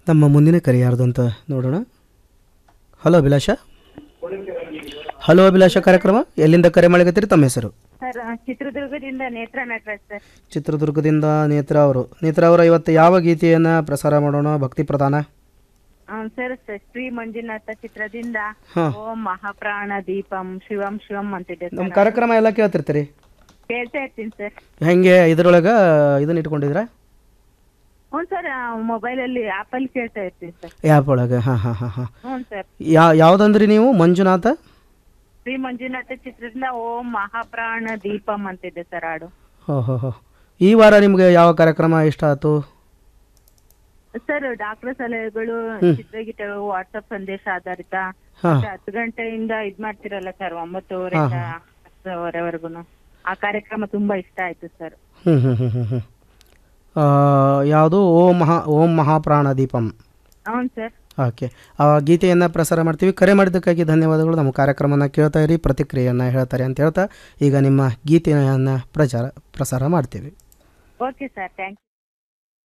ನಮ್ಮ ಮುಂದಿನ ಕರೆ ಯಾರ್ದು ಅಂತ ನೋಡೋಣ ಹಲೋ ಅಭಿಲಾಷ ಹಲೋ ಅಭಿಲಾಷ ಕಾರ್ಯಕ್ರಮ ಎಲ್ಲಿಂದ ಕರೆ ಮಾಡಕತ್ತೀರಿ ತಮ್ಮ ಹೆಸರು ಸರ್ ಚಿತ್ರದುರ್ಗದಿಂದ ನೇತ್ರ ನಟರಾಜ್ ಸರ್ ಚಿತ್ರದುರ್ಗದಿಂದ ನೇತ್ರ ಅವರು ನೇತ್ರ ಅವರು ಇವತ್ತು ಯಾವ ಗೀತೆಯನ್ನು ಪ್ರಸಾರ ಮಾಡೋಣ ಭಕ್ತಿ ಪ್ರಧಾನ ಹ್ಮ್ ಸರ್ ಸ- ಶ್ರೀ ಮಂಜುನಾಥ ಚಿತ್ರದಿಂದ ಹಾಂ ಓಂ ಮಹಾಪ್ರಾಣ ದೀಪಂ ಶಿವಂ ಶಿವಂ ಅಂತಿದೆ ನಮ್ಮ ಸರ್ ಕಾರ್ಯಕ್ರಮ ಎಲ್ಲ ಕೇಳ್ತಿರ್ತೀರಿ ಕೇಳ್ತಾ ಇರ್ತೀನಿ ಸರ್ ಹೆಂಗೆ ಇದರೊಳಗೆ ಇದನ್ನ ಇಟ್ಕೊಂಡಿದ್ದೀರಾ ಹ್ಞೂ ಸರ್ ಮೊಬೈಲಲ್ಲಿ ಆಪಲ್ಲಿ ಕೇಳ್ತಾ ಇರ್ತೀನಿ ಸರ್ ಆ್ಯಪ್ ಒಳಗೆ ಹಾಂ ಹಾಂ ಹಾಂ ಹಾಂ ಹ್ಞೂ ಸರ್ ಯಾ ಯಾವುದಂದ್ರಿ ನೀವು ಮಂಜುನಾಥ ಶ್ರೀ ಮಂಜುನಾಥ ಚಿತ್ರದಿಂದ ಓಂ ಮಹಾಪ್ರಾಣ ದೀಪಂ ಅಂತಿದೆ ಸರ್ ಹಾಡು ಹೋ ಹೋ ಹೋ ಈ ವಾರ ನಿಮಗೆ ಯಾವ ಕಾರ್ಯಕ್ರಮ ಇಷ್ಟ ಆಯ್ತು ಸರ್ ಡಾಕ್ಟರ್ ಸಲಹೆಗಳು ಚಿತ್ರಗೀತೆಗಳು ವಾಟ್ಸಪ್ ಸಂದೇಶ ಆಧಾರಿತ ಹಾಂ ಮತ್ತೆ ಹತ್ತು ಗಂಟೆಯಿಂದ ಇದ್ ಮಾಡ್ತಿರಲ್ಲ ಸರ್ ಒಂಬತ್ತುವರೆಯಿಂದ ಹತ್ತುವರೆವರೆಗೂ ಆ ಕಾರ್ಯಕ್ರಮ ತುಂಬಾ ಇಷ್ಟ ಆಯ್ತು ಸರ್ ಹ್ಞೂ ಹ್ಞೂ ಹ್ಞೂ ಹ್ಞೂ ಹ್ಞೂ ಯಾವುದು ಓಂ ಮಹಾ ಓಂ ಮಹಾಪ್ರಾಣ ದೀಪಂ ಹ್ಞೂ ಸರ್ ಓಕೆ ಆ ಗೀತೆಯನ್ನು ಪ್ರಸಾರ ಮಾಡ್ತೀವಿ ಕರೆ ಮಾಡಿದ್ದಕ್ಕಾಗಿ ಧನ್ಯವಾದಗಳು ನಮ್ಮ ಕಾರ್ಯಕ್ರಮನ ಕೇಳ್ತಾ ಇರಿ ಪ್ರತಿಕ್ರಿಯೆಯನ್ನು ಹೇಳ್ತಾರೆ ಅಂತ ಹೇಳ್ತಾ ಈಗ ನಿಮ್ಮ ಗೀತೆಯನ್ನು ಪ್ರಚಾರ ಪ್ರಸಾರ ಮಾಡ್ತೀವಿ ಓಕೆ ಸರ್ ಥ್ಯಾಂಕ್ ಯು